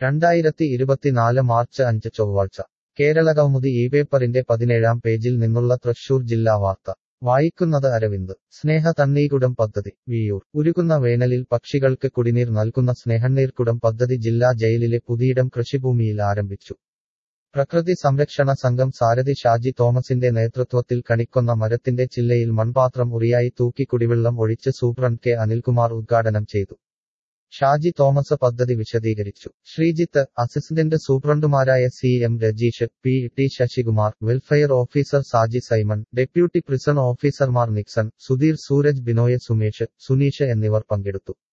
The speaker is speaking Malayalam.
രണ്ടായിരത്തി ഇരുപത്തിനാല് മാർച്ച് അഞ്ച് ചൊവ്വാഴ്ച കേരളകൗമുദി ഈ പേപ്പറിന്റെ പതിനേഴാം പേജിൽ നിന്നുള്ള തൃശൂർ ജില്ലാ വാർത്ത വായിക്കുന്നത് അരവിന്ദ് സ്നേഹ തണ്ണീർക്കുടം പദ്ധതി വിയൂർ ഉരുകുന്ന വേനലിൽ പക്ഷികൾക്ക് കുടിനീർ നൽകുന്ന സ്നേഹണ്ണീർക്കുടം പദ്ധതി ജില്ലാ ജയിലിലെ പുതിയിടം കൃഷിഭൂമിയിൽ ആരംഭിച്ചു പ്രകൃതി സംരക്ഷണ സംഘം സാരഥി ഷാജി തോമസിന്റെ നേതൃത്വത്തിൽ കണിക്കൊന്ന മരത്തിന്റെ ചില്ലയിൽ മൺപാത്രം ഉറിയായി തൂക്കി കുടിവെള്ളം ഒഴിച്ച് സൂപ്രണ്ട് കെ അനിൽകുമാർ ഉദ്ഘാടനം ചെയ്തു ഷാജി തോമസ് പദ്ധതി വിശദീകരിച്ചു ശ്രീജിത്ത് അസിസ്റ്റന്റ് സൂപ്രണ്ടുമാരായ C M Rajeesh P T Sasikumar welfare officer Saji Simon deputy prison ഓഫീസർമാർ നിക്സൺ സുധീർ സൂരജ് ബിനോയ് സുമേഷ് സുനീഷ് എന്നിവർ പങ്കെടുത്തു